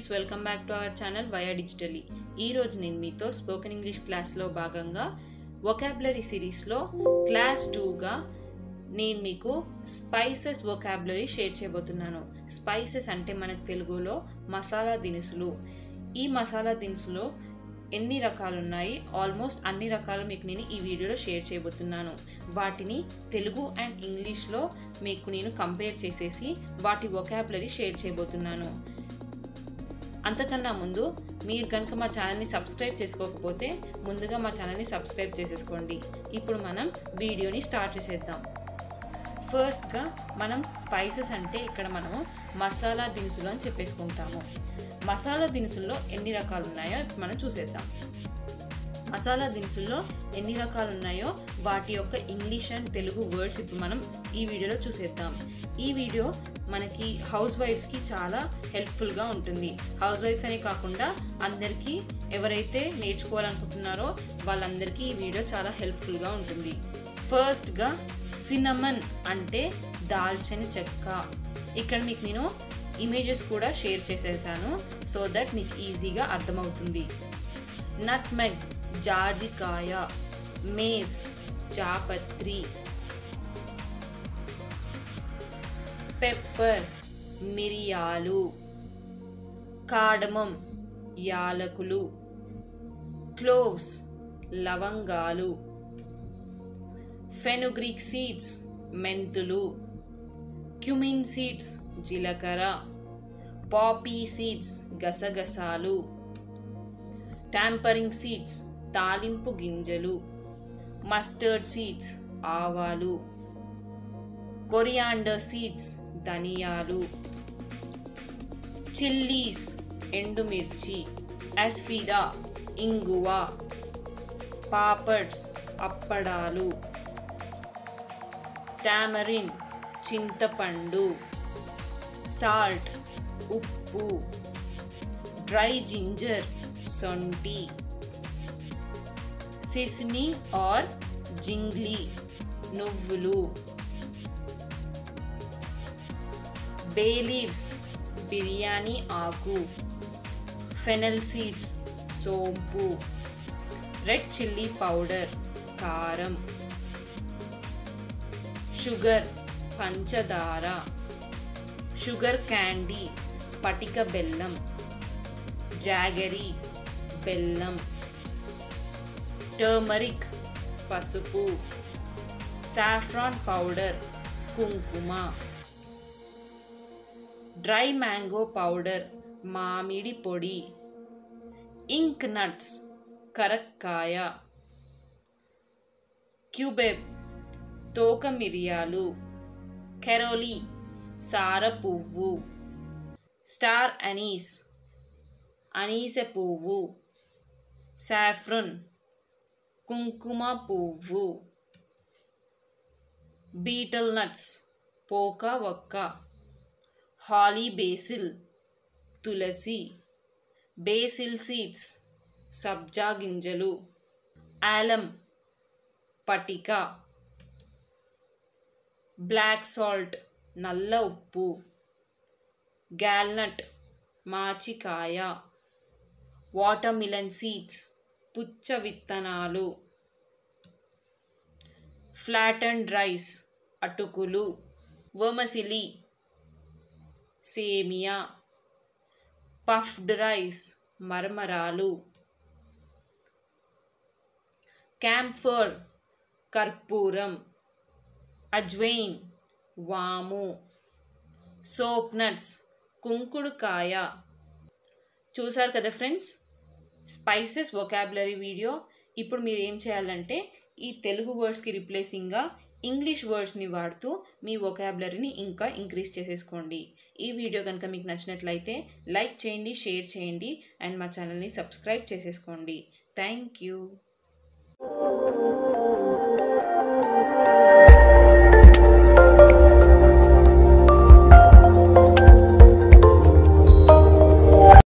friends welcome back to our channel via digitally ఈరోజు నేను మీతో స్పోకెన్ ఇంగ్లీష్ క్లాస్లో భాగంగా వొకాబులరీ సిరీస్లో క్లాస్ టూగా నేను మీకు స్పైసెస్ వొకాబులరీ షేర్ చేయబోతున్నాను స్పైసెస్ అంటే మనకు తెలుగులో మసాలా దినుసులు ఈ మసాలా దినుసులో ఎన్ని రకాలు ఉన్నాయి ఆల్మోస్ట్ అన్ని రకాలు మీకు నేను ఈ వీడియోలో షేర్ చేయబోతున్నాను వాటిని తెలుగు అండ్ ఇంగ్లీష్లో మీకు నేను కంపేర్ చేసేసి వాటి వొకాబులరీ షేర్ చేయబోతున్నాను అంతకన్నా ముందు మీరు కనుక మా ఛానల్ని సబ్స్క్రైబ్ చేసుకోకపోతే ముందుగా మా ఛానల్ని సబ్స్క్రైబ్ చేసేసుకోండి ఇప్పుడు మనం వీడియోని స్టార్ట్ చేసేద్దాం ఫస్ట్గా మనం స్పైసెస్ అంటే ఇక్కడ మనము మసాలా దినుసులు అని చెప్పేసుకుంటాము మసాలా దినుసుల్లో ఎన్ని రకాలు ఉన్నాయో ఇప్పుడు మనం చూసేద్దాం మసాలా దినుసుల్లో ఎన్ని రకాలు ఉన్నాయో వాటి యొక్క ఇంగ్లీష్ అండ్ తెలుగు వర్డ్స్ ఇప్పుడు మనం ఈ వీడియోలో చూసేద్దాం ఈ వీడియో మనకి హౌస్ వైఫ్స్కి చాలా హెల్ప్ఫుల్గా ఉంటుంది హౌస్ వైఫ్స్ అనే కాకుండా అందరికీ ఎవరైతే నేర్చుకోవాలనుకుంటున్నారో వాళ్ళందరికీ ఈ వీడియో చాలా హెల్ప్ఫుల్గా ఉంటుంది ఫస్ట్గా సినమన్ అంటే దాల్చని చెక్క ఇక్కడ మీకు నేను ఇమేజెస్ కూడా షేర్ చేసేసాను సో దట్ మీకు ఈజీగా అర్థమవుతుంది నట్మెగ్ జాజికాయ మేస్ జాపత్రి పెప్పర్ మిరియాలు కాడమం యాలకులు క్లోవ్స్ లవంగాలు ఫెనుగ్రీక్ సీడ్స్ మెంతులు క్యుమిన్ సీడ్స్ జీలకర్ర పాపీ సీడ్స్ గసగసాలు టాంపరింగ్ సీడ్స్ తాలింపు గింజలు మస్టర్డ్ సీడ్స్ ఆవాలు కొరియాండర్ సీడ్స్ ధనియాలు చిల్లీస్ ఎండుమిర్చి అస్ఫిడా ఇంగువ పాపడ్స్ అప్పడాలు టామరిన్ చింతపండు సాల్ట్ ఉప్పు డ్రై జింజర్ సొంటి సిస్మి ఆర్ జింగ్లీ నువ్వులు బే లీవ్స్ బిర్యానీ ఆకు ఫెనల్ సీడ్స్ సోంపు రెడ్ చిల్లీ పౌడర్ కారం షుగర్ పంచదార షుగర్ క్యాండీ పటిక బెల్లం జాగరీ బెల్లం టర్మరిక్ పసుపు సాఫ్రాన్ పౌడర్ కుంకుమ డ్రై మ్యాంగో పౌడర్ మామిడి పొడి ఇంక్ నట్స్ కరక్కాయ క్యూబెబ్ తోక మిరియాలు కెరోలీ సార పువ్వు స్టార్ అనీస్ అనీస పువ్వు సాఫ్రన్ కుంకుమ పువ్వు బీటల్ నట్స్ పోక ఒక్క హాలీ బేసిల్ తులసి బేసిల్ సీడ్స్ సబ్జా గింజలు ఆలం పటిక బ్లాక్ సాల్ట్ నల్ల ఉప్పు గ్యాల్నట్ మాచికాయ వాటర్మిలన్ సీడ్స్ పుచ్చ విత్తనాలు ఫ్లాట్ అండ్ రైస్ అటుకులు వమసిలి సేమియా పఫ్డ్ రైస్ మరమరాలు క్యాంఫర్ కర్పూరం అజ్వైన్ వాము సోప్ నట్స్ కుంకుడుకాయ చూసారు కదా ఫ్రెండ్స్ స్పైసెస్ వొకాబులరీ వీడియో ఇప్పుడు మీరు ఏం చేయాలంటే ఈ తెలుగు వర్డ్స్కి రిప్లేసింగ్గా ఇంగ్లీష్ వర్డ్స్ని వాడుతూ మీ వొకాబులరీని ఇంకా ఇంక్రీజ్ చేసేసుకోండి ఈ వీడియో కనుక మీకు నచ్చినట్లయితే లైక్ చేయండి షేర్ చేయండి అండ్ మా ఛానల్ని సబ్స్క్రైబ్ చేసేసుకోండి థ్యాంక్ యూ